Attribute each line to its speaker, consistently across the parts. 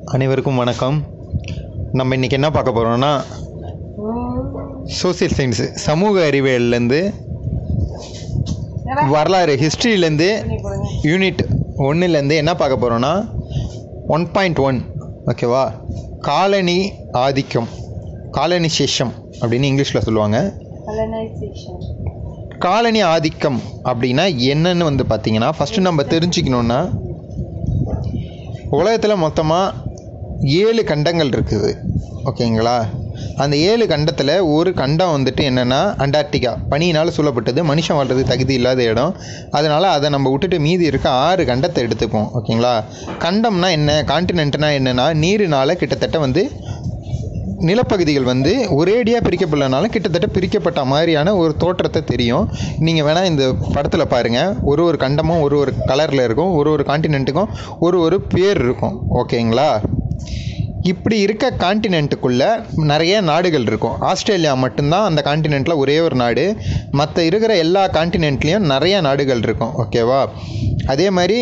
Speaker 1: அனைவருக்கும் வணக்கம் நம்ம இன்றைக்கி என்ன பார்க்க போகிறோம்னா சோசியல் சயின்ஸு சமூக அறிவியல்லேருந்து வரலாறு ஹிஸ்ட்ரியிலேருந்து யூனிட் ஒன்றுலேருந்து என்ன பார்க்க போகிறோன்னா ஒன் பாயிண்ட் ஒன் ஓகேவா காலனி ஆதிக்கம் காலனிசேஷம் அப்படின்னு இங்கிலீஷில் சொல்லுவாங்க
Speaker 2: colonization
Speaker 1: காலனி ஆதிக்கம் அப்படின்னா என்னன்னு வந்து பார்த்தீங்கன்னா ஃபஸ்ட்டு நம்ம தெரிஞ்சுக்கணுன்னா உலகத்தில் மொத்தமாக ஏழு கண்டங்கள் இருக்குது ஓகேங்களா அந்த ஏழு கண்டத்தில் ஒரு கண்டம் வந்துட்டு என்னென்னா அண்டார்டிகா பனியினால் சூழப்பட்டது மனுஷன் வாழ்றது தகுதி இல்லாத இடம் அதனால் அதை நம்ம விட்டுட்டு மீதி இருக்க ஆறு கண்டத்தை எடுத்துப்போம் ஓகேங்களா கண்டம்னா என்ன காண்டினென்ட்னா என்னென்னா நீரினால் கிட்டத்தட்ட வந்து நிலப்பகுதிகள் வந்து ஒரேடியாக பிரிக்கப்படலனாலும் கிட்டத்தட்ட பிரிக்கப்பட்ட மாதிரியான ஒரு தோற்றத்தை தெரியும் நீங்கள் வேணால் இந்த படத்தில் பாருங்கள் ஒரு ஒரு கண்டமும் ஒரு ஒரு கலரில் இருக்கும் ஒரு ஒரு காண்டினென்ட்டுக்கும் ஒரு ஒரு பேர் இருக்கும் ஓகேங்களா இப்படி இருக்க காண்டினென்ட்டுக்குள்ளே நிறைய நாடுகள் இருக்கும் ஆஸ்திரேலியா மட்டும்தான் அந்த காண்டினென்ட்டில் ஒரே ஒரு நாடு மற்ற இருக்கிற எல்லா காண்டினென்ட்லேயும் நிறைய நாடுகள் இருக்கும் ஓகேவா அதே மாதிரி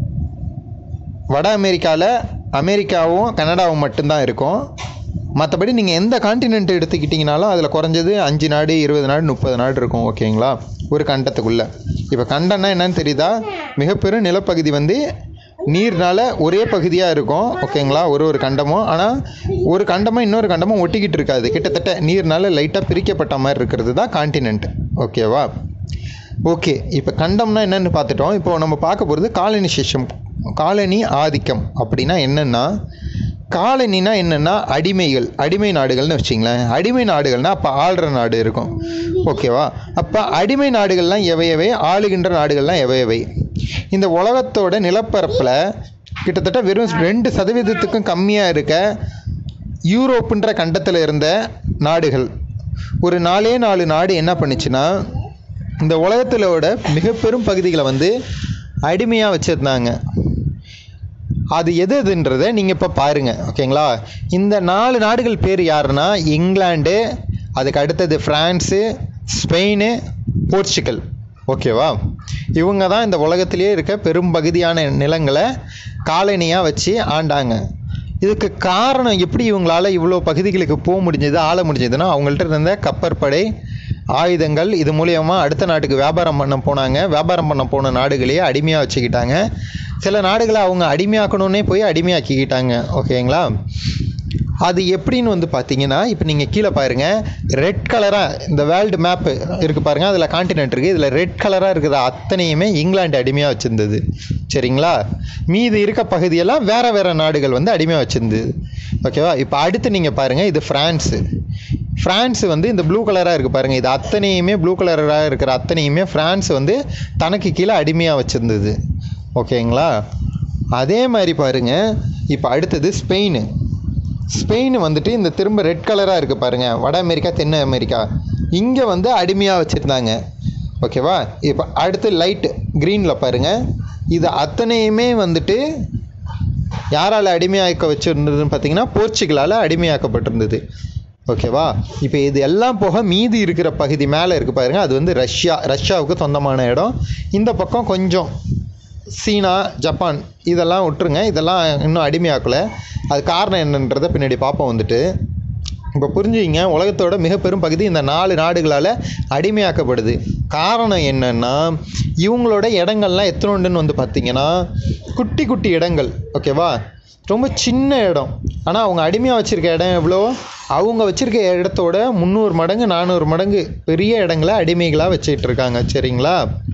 Speaker 1: வட அமெரிக்காவில் அமெரிக்காவும் கனடாவும் மட்டும்தான் இருக்கும் மற்றபடி நீங்கள் எந்த காண்டினென்ட் எடுத்துக்கிட்டிங்கனாலும் அதில் குறைஞ்சது அஞ்சு நாடு இருபது நாடு முப்பது நாடு இருக்கும் ஓகேங்களா ஒரு கண்டத்துக்குள்ளே இப்போ கண்டம்னா என்னன்னு தெரியுதா மிகப்பெரும் நிலப்பகுதி வந்து நீர்னால ஒரே பகுதியாக இருக்கும் ஓகேங்களா ஒரு ஒரு கண்டமும் ஆனால் ஒரு கண்டமும் இன்னொரு கண்டமும் ஒட்டிக்கிட்டு இருக்காது கிட்டத்தட்ட நீர்னால லைட்டாக பிரிக்கப்பட்ட மாதிரி இருக்கிறது தான் காண்டினென்ட் ஓகேவா ஓகே இப்போ கண்டம்னா என்னன்னு பார்த்துட்டோம் இப்போ நம்ம பார்க்க போகிறது காலனிசேஷம் காலனி ஆதிக்கம் அப்படின்னா என்னென்னா காலனினா என்னென்னா அடிமைகள் அடிமை நாடுகள்னு வச்சிங்களேன் அடிமை நாடுகள்னால் அப்போ ஆள்ற நாடு இருக்கும் ஓகேவா அப்போ அடிமை நாடுகள்லாம் எவை எவை ஆளுகின்ற நாடுகள்லாம் எவை எவை இந்த உலகத்தோட நிலப்பரப்பில் கிட்டத்தட்ட வெறும் ரெண்டு சதவீதத்துக்கும் கம்மியாக இருக்க யூரோப்புன்ற கண்டத்தில் இருந்த நாடுகள் ஒரு நாலே நாலு நாடு என்ன பண்ணுச்சுன்னா இந்த உலகத்திலோட மிக பெரும் பகுதிகளை வந்து அடிமையாக வச்சுருந்தாங்க அது எது எதுன்றதை நீங்கள் இப்போ பாருங்கள் ஓகேங்களா இந்த நாலு நாடுகள் பேர் யாருன்னா இங்கிலாந்து அதுக்கு அடுத்தது ஃப்ரான்ஸு ஸ்பெயின் போர்ச்சுகல் ஓகேவா இவங்க தான் இந்த உலகத்திலேயே இருக்க பெரும் பகுதியான நிலங்களை காலனியாக வச்சு ஆண்டாங்க இதுக்கு காரணம் எப்படி இவங்களால இவ்வளோ பகுதிகளுக்கு போக முடிஞ்சது ஆள முடிஞ்சதுன்னா அவங்கள்ட்ட இருந்த கப்பற்படை ஆயுதங்கள் இது மூலியமா அடுத்த நாட்டுக்கு வியாபாரம் பண்ண போனாங்க வியாபாரம் பண்ண போன நாடுகளையே அடிமையாக வச்சுக்கிட்டாங்க சில நாடுகளை அவங்க அடிமையாக்கணுன்னே போய் அடிமையாக்கிக்கிட்டாங்க ஓகேங்களா அது எப்படின்னு வந்து பார்த்தீங்கன்னா இப்போ நீங்கள் கீழே பாருங்கள் ரெட் கலராக இந்த வேர்ல்டு மேப்பு இருக்குது பாருங்கள் அதில் காண்டினென்ட் இருக்குது இதில் ரெட் கலராக இருக்கிற அத்தனையுமே இங்கிலாந்து அடிமையாக வச்சுருந்தது சரிங்களா மீதி இருக்க பகுதியெல்லாம் வேறு வேறு நாடுகள் வந்து அடிமையாக வச்சுருந்தது ஓகேவா இப்போ அடுத்து நீங்கள் பாருங்கள் இது ஃப்ரான்ஸு ஃப்ரான்ஸ் வந்து இந்த ப்ளூ கலராக இருக்குது பாருங்கள் இது அத்தனையுமே ப்ளூ கலராக இருக்கிற அத்தனையுமே ஃப்ரான்ஸ் வந்து தனக்கு கீழே அடிமையாக வச்சுருந்தது ஓகேங்களா அதே மாதிரி பாருங்கள் இப்போ அடுத்தது ஸ்பெயின் ஸ்பெயின் வந்துட்டு இந்த திரும்ப ரெட் கலராக இருக்குது பாருங்கள் வட அமெரிக்கா தென் அமெரிக்கா இங்கே வந்து அடிமையாக வச்சுருந்தாங்க ஓகேவா இப்போ அடுத்து லைட் க்ரீனில் பாருங்கள் இது அத்தனையுமே வந்துட்டு யாரால் அடிமையாக்க வச்சுருந்ததுன்னு பார்த்தீங்கன்னா போர்ச்சுகலால் அடிமையாக்கப்பட்டிருந்தது ஓகேவா இப்போ இது எல்லாம் போக மீதி இருக்கிற பகுதி மேலே இருக்குது பாருங்கள் அது வந்து ரஷ்யா ரஷ்யாவுக்கு சொந்தமான இடம் இந்த பக்கம் கொஞ்சம் சீனா ஜப்பான் இதெல்லாம் விட்டுருங்க இதெல்லாம் இன்னும் அடிமையாக்கலை அது காரணம் என்னன்றதை பின்னாடி பார்ப்போம் வந்துட்டு இப்போ புரிஞ்சுக்கிங்க உலகத்தோட மிக பெரும் பகுதி இந்த நாலு நாடுகளால் அடிமையாக்கப்படுது காரணம் என்னன்னா இவங்களோட இடங்கள்லாம் எத்தனோண்டுன்னு வந்து பார்த்தீங்கன்னா குட்டி குட்டி இடங்கள் ஓகேவா ரொம்ப சின்ன இடம் ஆனால் அவங்க அடிமையாக வச்சுருக்க இடம் எவ்வளோ அவங்க வச்சுருக்க இடத்தோட முந்நூறு மடங்கு நானூறு மடங்கு பெரிய இடங்களை அடிமைகளாக வச்சுக்கிட்டு இருக்காங்க சரிங்களா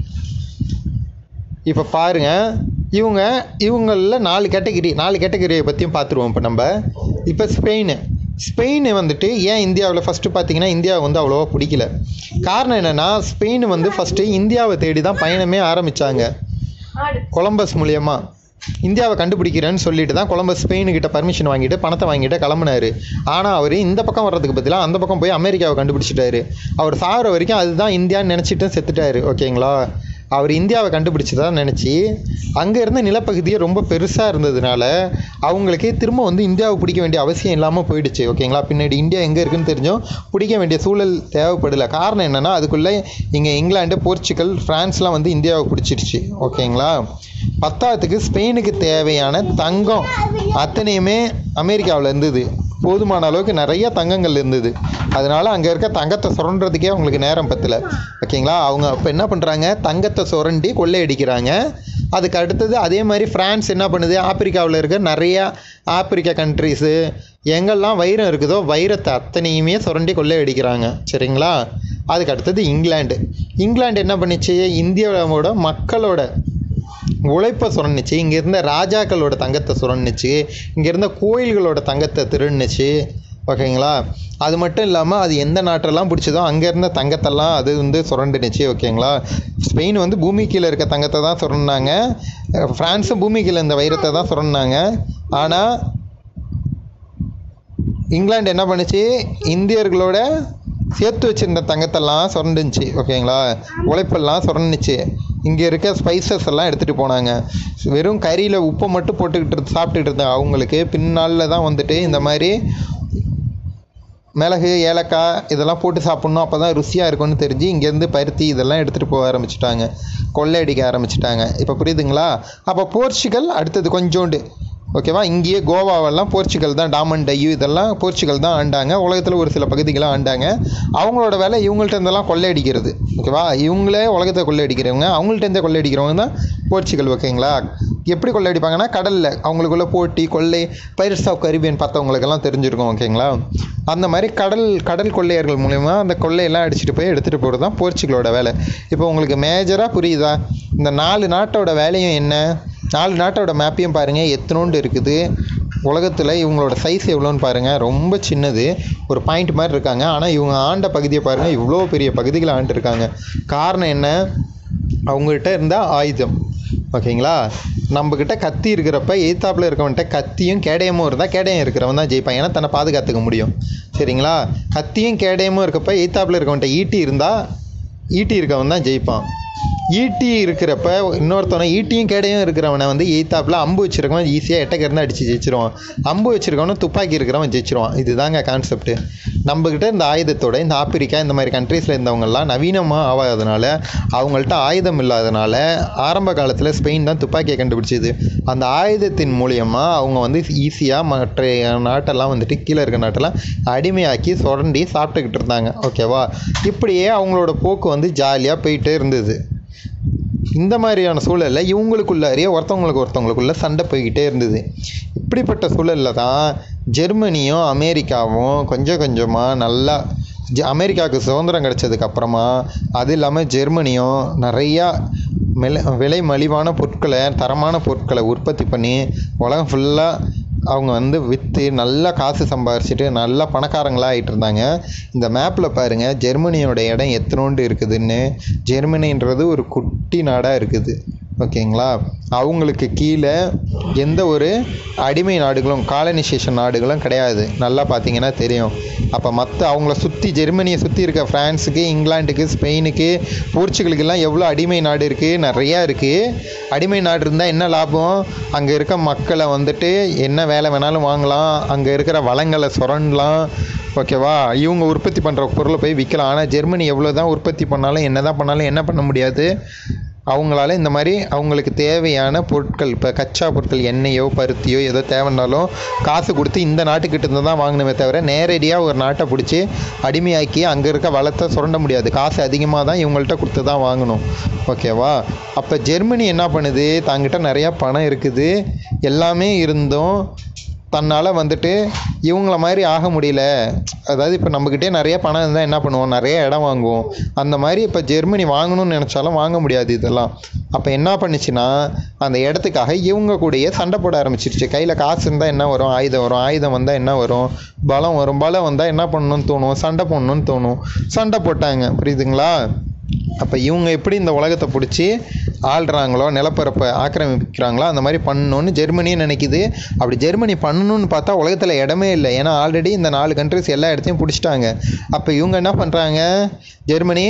Speaker 1: இப்போ பாருங்க இவங்க இவங்களில் நாலு கேட்டகிரி நாலு கேட்டகிரியை பற்றியும் பார்த்துருவோம் இப்போ நம்ம இப்போ ஸ்பெயின் ஸ்பெயின் வந்துட்டு ஏன் இந்தியாவில் ஃபஸ்ட்டு பார்த்தீங்கன்னா இந்தியாவை வந்து அவ்வளோவா பிடிக்கல காரணம் என்னென்னா ஸ்பெயின் வந்து ஃபஸ்ட்டு இந்தியாவை தேடி தான் பயணமே ஆரம்பித்தாங்க
Speaker 2: ஆடு
Speaker 1: கொலம்பஸ் மூலியமா இந்தியாவை கண்டுபிடிக்கிறேன்னு சொல்லிட்டு தான் கொலம்பஸ் ஸ்பெயினுக்கிட்ட பர்மிஷன் வாங்கிட்டு பணத்தை வாங்கிட்டு கிளம்புனாரு ஆனால் அவர் இந்த பக்கம் வர்றதுக்கு பதிலாக அந்த பக்கம் போய் அமெரிக்காவை கண்டுபிடிச்சிட்டாரு அவர் சாகிற வரைக்கும் அதுதான் இந்தியான்னு நினச்சிட்டு செத்துட்டாரு ஓகேங்களா அவர் இந்தியாவை கண்டுபிடிச்சதா நினச்சி அங்கே இருந்த நிலப்பகுதியே ரொம்ப பெருசாக இருந்ததுனால அவங்களுக்கு திரும்ப வந்து இந்தியாவை பிடிக்க வேண்டிய அவசியம் இல்லாமல் போயிடுச்சு ஓகேங்களா பின்னாடி இந்தியா எங்கே இருக்குன்னு தெரிஞ்சும் பிடிக்க வேண்டிய சூழல் தேவைப்படல காரணம் என்னென்னா அதுக்குள்ளே இங்கே இங்கிலாந்து போர்ச்சுகல் ஃப்ரான்ஸ்லாம் வந்து இந்தியாவை பிடிச்சிருச்சு ஓகேங்களா பத்தாவதுக்கு ஸ்பெயினுக்கு தேவையான தங்கம் அத்தனையுமே அமெரிக்காவில் இருந்தது போதுமான அளவுக்கு நிறைய தங்கங்கள் இருந்தது அதனால அங்கே இருக்க தங்கத்தை சுரண்டுறதுக்கே அவங்களுக்கு நேரம் பத்தல ஓகேங்களா அவங்க அப்போ என்ன பண்ணுறாங்க தங்கத்தை சுரண்டி கொள்ளையடிக்கிறாங்க அதுக்கு அடுத்தது அதே மாதிரி ஃப்ரான்ஸ் என்ன பண்ணுது ஆப்பிரிக்காவில் இருக்க நிறையா ஆப்பிரிக்கா கண்ட்ரிஸு எங்கெல்லாம் வைரம் இருக்குதோ வைரத்தை அத்தனையுமே சுரண்டி கொள்ளையடிக்கிறாங்க சரிங்களா அதுக்கு அடுத்தது இங்கிலாந்து இங்கிலாந்து என்ன பண்ணுச்சு இந்தியாவோட மக்களோட உழைப்பை சுரண்டுச்சு இங்கே இருந்த ராஜாக்களோட தங்கத்தை சுரண்டுச்சு இங்கே இருந்த கோயில்களோட தங்கத்தை திருடுனுச்சு ஓகேங்களா அது மட்டும் இல்லாமல் அது எந்த நாட்டெல்லாம் பிடிச்சதோ அங்கே இருந்த தங்கத்தெல்லாம் அது வந்து சுரண்டுனுச்சு ஓகேங்களா ஸ்பெயின் வந்து பூமி கீழே இருக்க தங்கத்தை தான் சுரண்டாங்க ஃப்ரான்ஸும் பூமி கீழே இந்த வைரத்தை தான் சுரண்டாங்க ஆனால் இங்கிலாந்து என்ன பண்ணுச்சு இந்தியர்களோட சேர்த்து வச்சிருந்த தங்கத்தெல்லாம் சுரண்டுச்சு ஓகேங்களா உழைப்பெல்லாம் சுரண்டுச்சு இங்கே இருக்க ஸ்பைசஸ் எல்லாம் எடுத்துகிட்டு போனாங்க வெறும் கறியில் உப்பை மட்டும் போட்டுக்கிட்டு இருந்து- சாப்பிட்டுட்டு இருந்த அவங்களுக்கு பின்னாளில் தான் வந்துட்டு இந்த மாதிரி மிளகு ஏலக்காய் இதெல்லாம் போட்டு சாப்பிட்ணும் அப்போ தான் ருசியாக இருக்கும்னு தெரிஞ்சு இங்கேருந்து பருத்தி இதெல்லாம் எடுத்துகிட்டு போக ஆரம்பிச்சிட்டாங்க கொள்ளையடிக்க ஆரம்பிச்சிட்டாங்க இப்போ புரியுதுங்களா அப்போ போர்ச்சுகல் அடுத்தது கொஞ்சோண்டு ஓகேவா இங்கேயே கோவாவெல்லாம் போர்ச்சுகல் தான் டாமன் டையூ இதெல்லாம் போர்ச்சுகல் தான் ஆண்டாங்க உலகத்தில் ஒரு சில பகுதிகளை ஆண்டாங்க அவங்களோட வேலை இவங்கள்ட்ட இருந்தெல்லாம் கொள்ளையடிக்கிறது ஓகேவா இவங்களே உலகத்தை கொள்ளையடிக்கிறவங்க அவங்கள்ட்ட இருந்தே கொள்ளையடிக்கிறவங்க தான் போர்ச்சுகல் ஓகேங்களா எப்படி கொள்ளையடிப்பாங்கன்னா கடலில் அவங்களுக்குள்ள போட்டி கொள்ளை பைரட்ஸ் ஆஃப் கரிபியன் பார்த்தவங்களுக்கெல்லாம் தெரிஞ்சிருக்கும் ஓகேங்களா அந்த மாதிரி கடல் கடல் கொள்ளையர்கள் மூலிமா அந்த கொள்ளையெல்லாம் அடிச்சுட்டு போய் எடுத்துகிட்டு போகிறது தான் போர்ச்சுகலோட வேலை இப்போ உங்களுக்கு மேஜராக புரியுதா இந்த நாலு நாட்டோட வேலையும் என்ன நாலு நாட்டோட மேப்பையும் பாருங்கள் எத்தனோண்டு இருக்குது உலகத்தில் இவங்களோட சைஸ் எவ்வளோன்னு பாருங்கள் ரொம்ப சின்னது ஒரு பாயிண்ட் மாதிரி இருக்காங்க ஆனால் இவங்க ஆண்ட பகுதியை பாருங்கள் இவ்வளோ பெரிய பகுதிகளை ஆண்டிருக்காங்க காரணம் என்ன அவங்ககிட்ட இருந்த ஆயுதம் ஓகேங்களா நம்மக்கிட்ட கத்தி இருக்கிறப்ப எய்த்தாப்பில் இருக்கவன்கிட்ட கத்தியும் கேடயமும் இருந்தால் கேடயம் இருக்கிறவன் தான் ஜெயிப்பான் ஏன்னா தன்னை பாதுகாத்துக்க முடியும் சரிங்களா கத்தியும் கேடயமும் இருக்கப்ப எய்த்தாப்பில் இருக்கவன்கிட்ட ஈட்டி இருந்தால் ஈட்டி இருக்கவன் தான் ஜெயிப்பான் ஈட்டி இருக்கிறப்ப இன்னொருத்தவனை ஈட்டியும் கேடையும் இருக்கிறவனை வந்து எய்த்தாப்பில் அம்பு வச்சிருக்கவன் ஈஸியாக எட்டக்கிருந்து அடித்து ஜெயிச்சிருவான் அம்பு வச்சிருக்கவனும் துப்பாக்கி இருக்கிறவன் ஜெயிச்சிருவான் இதுதாங்க கான்செப்ட் நம்மக்கிட்ட இந்த ஆயுதத்தோட இந்த ஆப்பிரிக்கா இந்த மாதிரி கண்ட்ரீஸில் இருந்தவங்கெல்லாம் நவீனமாக ஆகாதனால அவங்கள்ட்ட ஆயுதம் இல்லாதனால ஆரம்ப காலத்தில் ஸ்பெயின் தான் துப்பாக்கியை கண்டுபிடிச்சது அந்த ஆயுதத்தின் மூலியமாக அவங்க வந்து ஈஸியாக மற்ற நாட்டெல்லாம் வந்துட்டு கீழே இருக்க நாட்டெல்லாம் அடிமையாக்கி சுரண்டி சாப்பிட்டுக்கிட்டு இருந்தாங்க ஓகேவா இப்படியே அவங்களோட போக்கு வந்து ஜாலியாக போயிட்டே இருந்தது இந்த மாதிரியான சூழலில் இவங்களுக்குள்ளாரியே ஒருத்தவங்களுக்கு ஒருத்தவங்களுக்குள்ள சண்டை போய்கிட்டே இருந்தது இப்படிப்பட்ட சூழலில் தான் ஜெர்மனியும் அமெரிக்காவும் கொஞ்சம் கொஞ்சமாக நல்லா ஜ அமெரிக்காவுக்கு சுதந்திரம் கிடைச்சதுக்கு அப்புறமா அது இல்லாமல் ஜெர்மனியும் நிறையா மெல விலை மலிவான பொருட்களை தரமான பொருட்களை உற்பத்தி பண்ணி உலகம் ஃபுல்லாக அவங்க வந்து விற்று நல்லா காசு சம்பாரிச்சிட்டு நல்லா பணக்காரங்களாக ஆகிட்டு இருந்தாங்க இந்த மேப்பில் பாருங்கள் ஜெர்மனியோட இடம் எத்தனோண்டு இருக்குதுன்னு ஜெர்மனின்றது ஒரு குட்டி நாடாக இருக்குது ஓகேங்களா அவங்களுக்கு கீழே எந்த ஒரு அடிமை நாடுகளும் காலனைசேஷன் நாடுகளும் கிடையாது நல்லா பார்த்தீங்கன்னா தெரியும் அப்போ மற்ற அவங்கள சுற்றி ஜெர்மனியை சுற்றி இருக்க ஃப்ரான்ஸுக்கு இங்கிலாந்துக்கு ஸ்பெயினுக்கு போர்ச்சுகலுக்கெல்லாம் எவ்வளோ அடிமை நாடு இருக்குது நிறையா இருக்குது அடிமை நாடு இருந்தால் என்ன லாபம் அங்கே இருக்க மக்களை வந்துட்டு என்ன வேலை வேணாலும் வாங்கலாம் அங்கே இருக்கிற வளங்களை சுரண்டலாம் ஓகேவா இவங்க உற்பத்தி பண்ணுற பொருளை போய் விற்கலாம் ஆனால் ஜெர்மனி எவ்வளோ தான் உற்பத்தி பண்ணாலும் என்ன தான் பண்ணாலும் என்ன பண்ண முடியாது அவங்களால இந்த மாதிரி அவங்களுக்கு தேவையான பொருட்கள் இப்போ கச்சா பொருட்கள் எண்ணெயோ பருத்தியோ ஏதோ தேவைன்னாலும் காசு கொடுத்து இந்த நாட்டுக்கிட்ட இருந்து தான் வாங்கணுமே தவிர நேரடியாக ஒரு நாட்டை பிடிச்சி அடிமையாக்கி அங்கே இருக்க வளத்தை சுரண்ட முடியாது காசு அதிகமாக தான் இவங்கள்ட்ட கொடுத்து தான் வாங்கணும் ஓகேவா அப்போ ஜெர்மனி என்ன பண்ணுது தாங்கிட்ட நிறையா பணம் இருக்குது எல்லாமே இருந்தும் தன்னால் வந்துட்டு இவங்கள மாதிரி ஆக முடியல அதாவது இப்போ நம்மக்கிட்டே நிறைய பணம் இருந்தால் என்ன பண்ணுவோம் நிறைய இடம் வாங்குவோம் அந்த மாதிரி இப்போ ஜெர்மனி வாங்கணும்னு நினச்சாலும் வாங்க முடியாது இதெல்லாம் அப்போ என்ன பண்ணுச்சுன்னா அந்த இடத்துக்காக இவங்க கூடயே சண்டை போட ஆரம்பிச்சிருச்சு கையில் காசு இருந்தால் என்ன வரும் ஆயுதம் வரும் ஆயுதம் வந்தால் என்ன வரும் பலம் வரும் பலம் வந்தால் என்ன பண்ணணும்னு தோணும் சண்டை போடணும்னு தோணும் சண்டை போட்டாங்க புரியுதுங்களா அப்போ இவங்க எப்படி இந்த உலகத்தை பிடிச்சி ஆள்றாங்களோ நிலப்பரப்பை ஆக்கிரமிக்கிறாங்களோ அந்த மாதிரி பண்ணணும்னு ஜெர்மனியும் நினைக்குது அப்படி ஜெர்மனி பண்ணணும்னு பார்த்தா உலகத்தில் இடமே இல்லை ஏன்னா ஆல்ரெடி இந்த நாலு கண்ட்ரிஸ் எல்லா இடத்தையும் பிடிச்சிட்டாங்க அப்போ இவங்க என்ன பண்ணுறாங்க ஜெர்மனி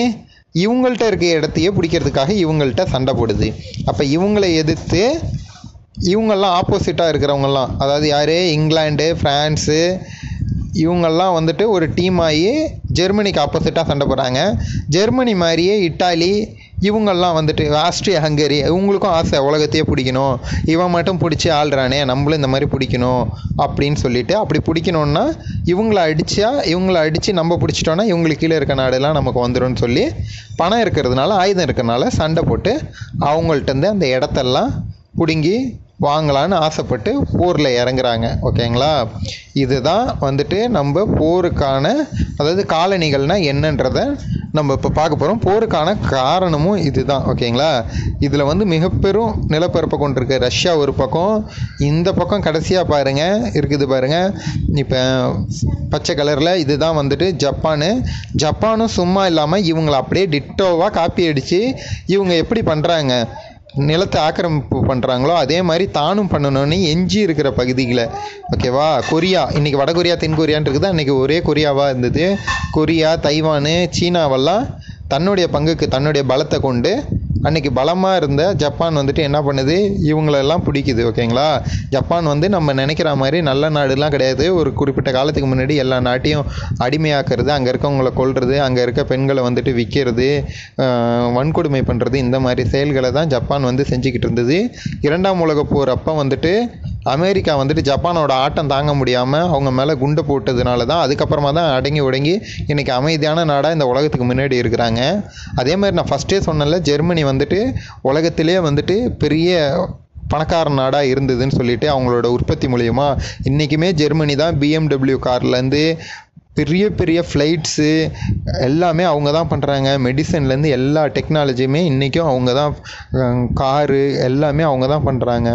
Speaker 1: இவங்கள்ட்ட இருக்க இடத்தையே பிடிக்கிறதுக்காக இவங்கள்ட்ட சண்டை போடுது அப்போ இவங்களை எதிர்த்து இவங்கெல்லாம் ஆப்போசிட்டாக இருக்கிறவங்கெல்லாம் அதாவது யார் இங்கிலாந்து ஃப்ரான்ஸு இவங்கெல்லாம் வந்துட்டு ஒரு டீம் ஆகி ஜெர்மனிக்கு ஆப்போசிட்டாக சண்டை போடுறாங்க ஜெர்மனி மாதிரியே இட்டாலி இவங்கெல்லாம் வந்துட்டு ஆஸ்ட்ரியா ஹங்கரி இவங்களுக்கும் ஆசை உலகத்தையே பிடிக்கணும் இவன் மட்டும் பிடிச்சி ஆள்றானே நம்மளும் இந்த மாதிரி பிடிக்கணும் அப்படின்னு சொல்லிட்டு அப்படி பிடிக்கணுன்னா இவங்கள அடித்தா இவங்கள அடித்து நம்ம பிடிச்சிட்டோன்னா இவங்களுக்கு கீழே இருக்க நாடெல்லாம் நமக்கு வந்துடும்னு சொல்லி பணம் இருக்கிறதுனால ஆயுதம் இருக்கிறதுனால சண்டை போட்டு அவங்கள்ட்டேருந்து அந்த இடத்தெல்லாம் பிடுங்கி வாங்கலான்னு ஆசைப்பட்டு போரில் இறங்குறாங்க ஓகேங்களா இதுதான் வந்துட்டு நம்ம போருக்கான அதாவது காலணிகள்னால் என்னன்றதை நம்ம இப்போ பார்க்க போகிறோம் போருக்கான காரணமும் இதுதான் ஓகேங்களா இதில் வந்து மிகப்பெரும் நிலப்பரப்பை கொண்டிருக்க ரஷ்யா ஒரு பக்கம் இந்த பக்கம் கடைசியாக பாருங்கள் இருக்குது பாருங்கள் இப்போ பச்சை கலரில் இதுதான் வந்துட்டு ஜப்பானு ஜப்பானும் சும்மா இல்லாமல் இவங்களை அப்படியே டிட்டோவாக காப்பி அடித்து இவங்க எப்படி பண்ணுறாங்க நிலத்தை ஆக்கிரமிப்பு பண்ணுறாங்களோ அதே மாதிரி தானும் பண்ணணும்னு எஞ்சி இருக்கிற பகுதிகளை ஓகேவா கொரியா இன்றைக்கி வடகொரியா தென்கொரியான்னு இருக்குது அன்றைக்கி ஒரே கொரியாவாக இருந்தது கொரியா தைவானு சீனாவெல்லாம் தன்னுடைய பங்குக்கு தன்னுடைய பலத்தை கொண்டு அன்றைக்கி பலமாக இருந்த ஜப்பான் வந்துட்டு என்ன பண்ணுது இவங்களெல்லாம் பிடிக்குது ஓகேங்களா ஜப்பான் வந்து நம்ம நினைக்கிற மாதிரி நல்ல நாடுலாம் கிடையாது ஒரு குறிப்பிட்ட காலத்துக்கு முன்னாடி எல்லா நாட்டையும் அடிமையாக்குறது அங்கே இருக்கவங்கள கொல்றது அங்கே இருக்க பெண்களை வந்துட்டு விற்கிறது வன்கொடுமை பண்ணுறது இந்த மாதிரி செயல்களை தான் ஜப்பான் வந்து செஞ்சுக்கிட்டு இருந்தது இரண்டாம் உலகப் போர் அப்போ வந்துட்டு அமெரிக்கா வந்துட்டு ஜப்பானோட ஆட்டம் தாங்க முடியாமல் அவங்க மேலே குண்டை போட்டதுனால தான் அதுக்கப்புறமா தான் அடங்கி உடங்கி இன்றைக்கி அமைதியான நாடாக இந்த உலகத்துக்கு முன்னாடி இருக்கிறாங்க அதே மாதிரி நான் ஃபஸ்ட்டே சொன்னேன்ல ஜெர்மனி வந்துட்டு உலகத்திலே வந்துட்டு பெரிய பணக்கார நாடாக இருந்ததுன்னு சொல்லிட்டு அவங்களோட உற்பத்தி மூலயமா இன்றைக்குமே ஜெர்மனி தான் பிஎம்டபிள்யூ கார்லேருந்து பெரிய பெரிய ஃப்ளைட்ஸு எல்லாமே அவங்க தான் பண்ணுறாங்க மெடிசன்லேருந்து எல்லா டெக்னாலஜியுமே இன்றைக்கும் அவங்க தான் காரு எல்லாமே அவங்க தான் பண்ணுறாங்க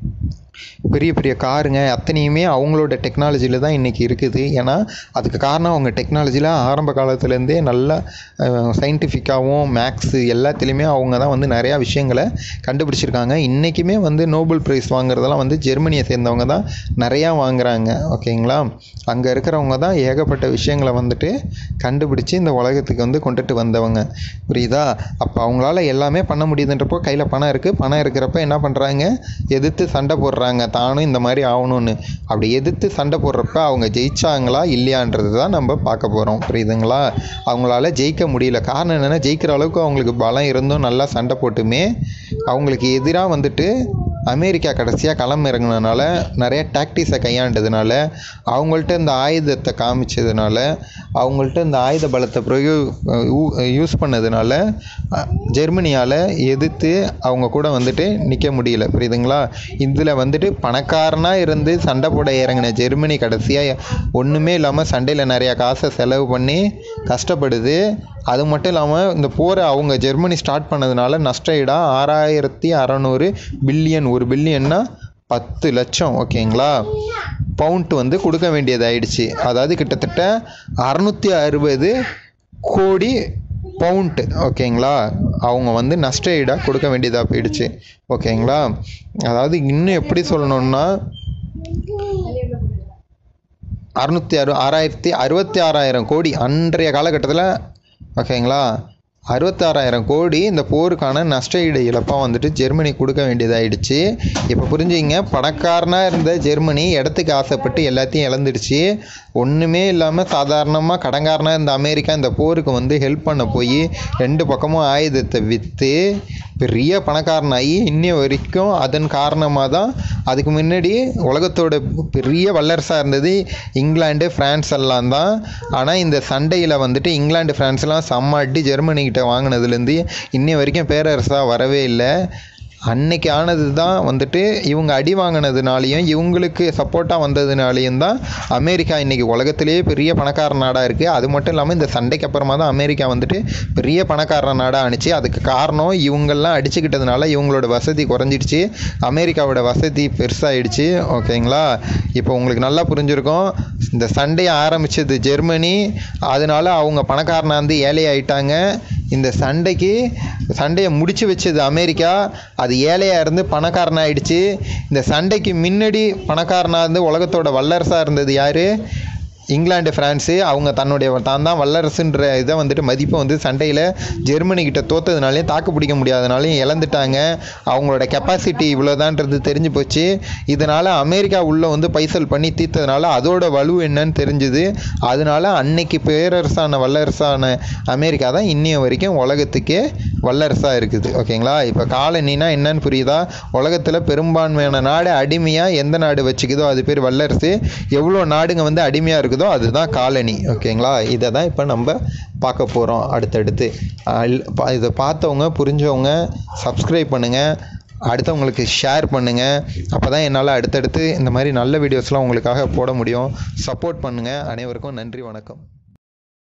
Speaker 1: பெரிய பெரிய காருங்க அத்தனையுமே அவங்களோட டெக்னாலஜியில் தான் இன்றைக்கி இருக்குது ஏன்னா அதுக்கு காரணம் அவங்க டெக்னாலஜியில் ஆரம்ப காலத்துலேருந்தே நல்லா சயின்டிஃபிக்காகவும் மேக்ஸு எல்லாத்துலேயுமே அவங்க தான் வந்து நிறையா விஷயங்களை கண்டுபிடிச்சிருக்காங்க இன்றைக்குமே வந்து நோபல் ப்ரைஸ் வாங்குறதெல்லாம் வந்து ஜெர்மனியை சேர்ந்தவங்க தான் நிறையா வாங்குறாங்க ஓகேங்களா அங்கே இருக்கிறவங்க தான் ஏகப்பட்ட விஷயங்களை வந்துட்டு கண்டுபிடிச்சி இந்த உலகத்துக்கு வந்து கொண்டுட்டு வந்தவங்க புரியுதா அப்போ அவங்களால எல்லாமே பண்ண முடியுதுன்றப்போ கையில் பணம் இருக்குது பணம் இருக்கிறப்ப என்ன பண்ணுறாங்க எதிர்த்து சண்டை போடுறாங்க தானும் இந்த மாதிரி ஆகணும்னு அப்படி எதிர்த்து சண்டை போடுறப்ப அவங்க ஜெயிச்சாங்களா இல்லையான்றது தான் நம்ம பார்க்க போகிறோம் புரியுதுங்களா அவங்களால ஜெயிக்க முடியல காரணம் என்னென்னா ஜெயிக்கிற அளவுக்கு அவங்களுக்கு பலம் இருந்தும் நல்லா சண்டை போட்டுமே அவங்களுக்கு எதிராக வந்துட்டு அமெரிக்கா கடைசியாக களம் இறங்குனதுனால நிறைய டாக்டிஸை கையாண்டதுனால அவங்கள்ட்ட இந்த ஆயுதத்தை காமிச்சதுனால அவங்கள்ட்ட இந்த ஆயுத பலத்தை பிரயோ யூஸ் பண்ணதுனால ஜெர்மனியால் எதிர்த்து அவங்க கூட வந்துட்டு நிற்க முடியல புரியுதுங்களா இதில் வந்துட்டு பணக்காரனாக இருந்து சண்டை போட இறங்கின ஜெர்மனி கடைசியாக ஒன்றுமே இல்லாமல் சண்டையில் நிறையா காசை செலவு பண்ணி கஷ்டப்படுது அது மட்டும் இல்லாமல் இந்த போரை அவங்க ஜெர்மனி ஸ்டார்ட் பண்ணதுனால நஷ்ட ஈடாக ஆறாயிரத்தி அறநூறு பில்லியன் ஒரு பில்லியன்னா பத்து லட்சம் ஓகேங்களா பவுண்ட் வந்து கொடுக்க வேண்டியது ஆயிடுச்சு அதாவது கிட்டத்தட்ட அறநூற்றி அறுபது கோடி பவுண்ட் ஓகேங்களா அவங்க வந்து நஷ்ட ஈடாக கொடுக்க வேண்டியதாக போயிடுச்சு ஓகேங்களா அதாவது இன்னும் எப்படி சொல்லணும்னா அறுநூற்றி அறு ஆறாயிரத்தி அறுபத்தி ஆறாயிரம் கோடி அன்றைய காலகட்டத்தில் ஓகேங்களா அறுபத்தாறாயிரம் கோடி இந்த போருக்கான நஷ்ட ஈடு இழப்பாக வந்துட்டு ஜெர்மனி கொடுக்க வேண்டியதாயிடுச்சு இப்போ புரிஞ்சுங்க பணக்காரனாக இருந்த ஜெர்மனி இடத்துக்கு ஆசைப்பட்டு எல்லாத்தையும் இழந்துடுச்சு ஒன்றுமே இல்லாமல் சாதாரணமாக கடங்காரனாக இருந்த அமெரிக்கா இந்த போருக்கு வந்து ஹெல்ப் பண்ண போய் ரெண்டு பக்கமும் ஆயுதத்தை விற்று பெரிய பணக்காரனாகி இன்னைய வரைக்கும் அதன் காரணமாக தான் அதுக்கு முன்னாடி உலகத்தோட பெரிய வல்லரசாக இருந்தது இங்கிலாந்து ஃப்ரான்ஸ் எல்லாம் தான் ஆனால் இந்த சண்டையில் வந்துட்டு இங்கிலாந்து ஃப்ரான்ஸ்லாம் செம்ம அடி ஜெர்மனிக்கிட்ட வாங்கினதுலேருந்து இன்னைய வரைக்கும் பேரரசாக வரவே இல்லை அன்னைக்கு ஆனது தான் வந்துட்டு இவங்க அடி வாங்கினதுனாலையும் இவங்களுக்கு சப்போர்ட்டாக வந்ததுனாலையும் தான் அமெரிக்கா இன்றைக்கி உலகத்திலேயே பெரிய பணக்கார நாடாக இருக்குது அது மட்டும் இல்லாமல் இந்த சண்டைக்கு அப்புறமா தான் அமெரிக்கா வந்துட்டு பெரிய பணக்கார நாடாக ஆணுச்சு அதுக்கு காரணம் இவங்கெல்லாம் அடிச்சுக்கிட்டதுனால இவங்களோட வசதி குறைஞ்சிடுச்சு அமெரிக்காவோட வசதி பெருசாகிடுச்சு ஓகேங்களா இப்போ உங்களுக்கு நல்லா புரிஞ்சிருக்கும் இந்த சண்டையை ஆரம்பித்தது ஜெர்மனி அதனால அவங்க பணக்காரனாக இருந்து ஏழை ஆயிட்டாங்க இந்த சண்டைக்கு சண்டையை முடிச்சு வச்சது அமெரிக்கா அது ஏழையாக இருந்து பணக்காரன் ஆயிடுச்சு இந்த சண்டைக்கு முன்னாடி பணக்காரனாக இருந்து உலகத்தோட வல்லரசாக இருந்தது யார் இங்கிலாந்து ஃப்ரான்ஸு அவங்க தன்னுடைய தான் தான் வல்லரசுன்ற இதை வந்துட்டு மதிப்பை வந்து சண்டையில் ஜெர்மனி கிட்ட தோத்ததுனாலையும் தாக்கு பிடிக்க முடியாதனாலையும் இழந்துட்டாங்க அவங்களோட கெப்பாசிட்டி இவ்வளோதான்றது தெரிஞ்சு போச்சு இதனால் அமெரிக்கா உள்ளே வந்து பைசல் பண்ணி தீர்த்ததுனால அதோட வலு என்னன்னு தெரிஞ்சுது அதனால அன்னைக்கு பேரரசான வல்லரசான அமெரிக்கா தான் இன்னைய வரைக்கும் உலகத்துக்கே வல்லரசாக இருக்குது ஓகேங்களா இப்போ காலனினா என்னன்னு புரியுதா உலகத்தில் பெரும்பான்மையான நாடு அடிமையாக எந்த நாடு வச்சுக்குதோ அது பேர் வல்லரசு எவ்வளோ நாடுங்க வந்து அடிமையாக இருக்குதோ அதுதான் காலனி ஓகேங்களா இதை தான் இப்போ நம்ம பார்க்க போகிறோம் அடுத்தடுத்து அல்- பா- இதை பார்த்தவங்க புரிஞ்சவங்க சப்ஸ்கிரைப் பண்ணுங்கள் அடுத்தவங்களுக்கு ஷேர் பண்ணுங்கள் அப்போ தான் என்னால் அடுத்தடுத்து இந்த மாதிரி நல்ல வீடியோஸ்லாம் உங்களுக்காக போட முடியும் சப்போர்ட் பண்ணுங்கள் அனைவருக்கும் நன்றி வணக்கம்